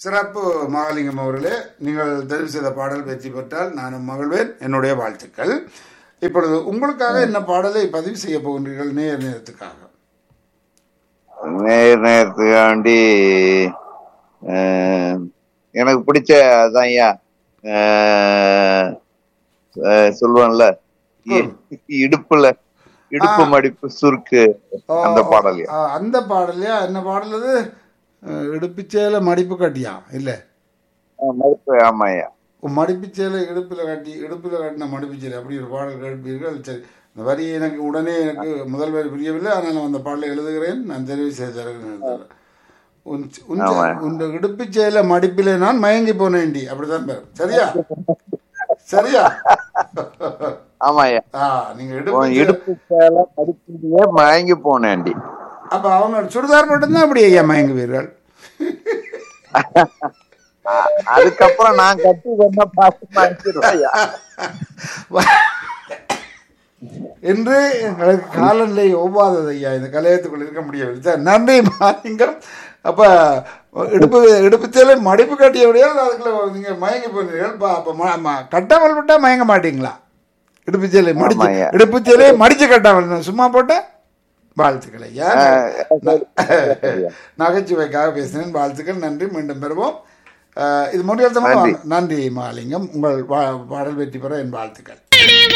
சிறப்பு மகாலிங்கம் அவர்களே நீங்கள் தெரிவு செய்த பாடல் வெற்றி பெற்றால் நானும் மகிழ்வேன் என்னுடைய வாழ்த்துக்கள் இப்பொழுது உங்களுக்காக என்ன பாடலை பதிவு செய்ய போகின்றீர்கள் நேர் நேரத்துக்காக நேர் நேரத்துக்காண்டி அஹ், எனக்கு பிடிச்ச அதான் ஐயா அஹ், அஹ், சொல்லுவான்ல இ- இடுப்புல இடுப்பு மடிப்பு சுருக்கு அந்த பாடல் ஆ, அந்த பாடலையா என்ன பாடல் அது அஹ், இடுப்புச்சேல மடிப்பு கட்டியா இல்லை மடிப்பு ஆமா ஐயா மடிப்புச்சேலை இடுப்பில் கட்டி இடுப்பில் கட்டின மடிப்புச்சேலை அப்படி ஒரு பாடல் கேட்பீர்கள் சரி இந்த வரி எனக்கு உடனே எனக்கு முதல் வரி புரியவில்லை ஆனால் நான் அந்த பாடலை எழுதுகிறேன் நான் தெரிவு செய்து தருகிறேன் உன் உன் உன் இடுப்புச்சேல மடிப்பிலே நான் மயங்கி போனேன்டி அப்படிதான் பேர் சரியா சரியா ஆமா ஐயா ஆ நீங்க உன் இடுப்பு இடுப்பு சேலை மடிப்பிலேயே மயங்கி போனேன்டி அப்ப அவங்க சுடிதார் மட்டும்தான் அப்படி ஐயா மயங்குவீர்கள் அ- அதுக்கப்புறம் நான் கட்டி என்ன பார்த்து மயங்கிடுவேன் ஐயா என்று எங்களுக்கு காலநிலை ஒவ்வாதது ஐயா இந்த கலையத்துக்குள் இருக்க முடியவில்லை சார் நன்றி மாலிங்கம் அப்ப இடுப்பு இடுப்புச்சேலை மடிப்பு கட்டியபடியால் அதுக்குள்ள நீங்க மயங்கி போனீர்கள் ப- அப்ப ம- ம- கட்டாமல் விட்டா மயங்க மாட்டீங்களா இடுப்புச்சேலை மடிச்சு ஆமாய்யா. இடுப்புச்சேலை மடிச்சு கட்டாமல் சும்மா போட்ட வாழ்த்துக்கள் ஐயா நகைச்சுவைக்காக பேசினேன் வாழ்த்துக்கள் நன்றி மீண்டும் பெறுவோம் அஹ், இது முடியாத நன்றி மாலிங்கம் உங்கள் வா- பாடல் வெற்றி பெற என் வாழ்த்துக்கள்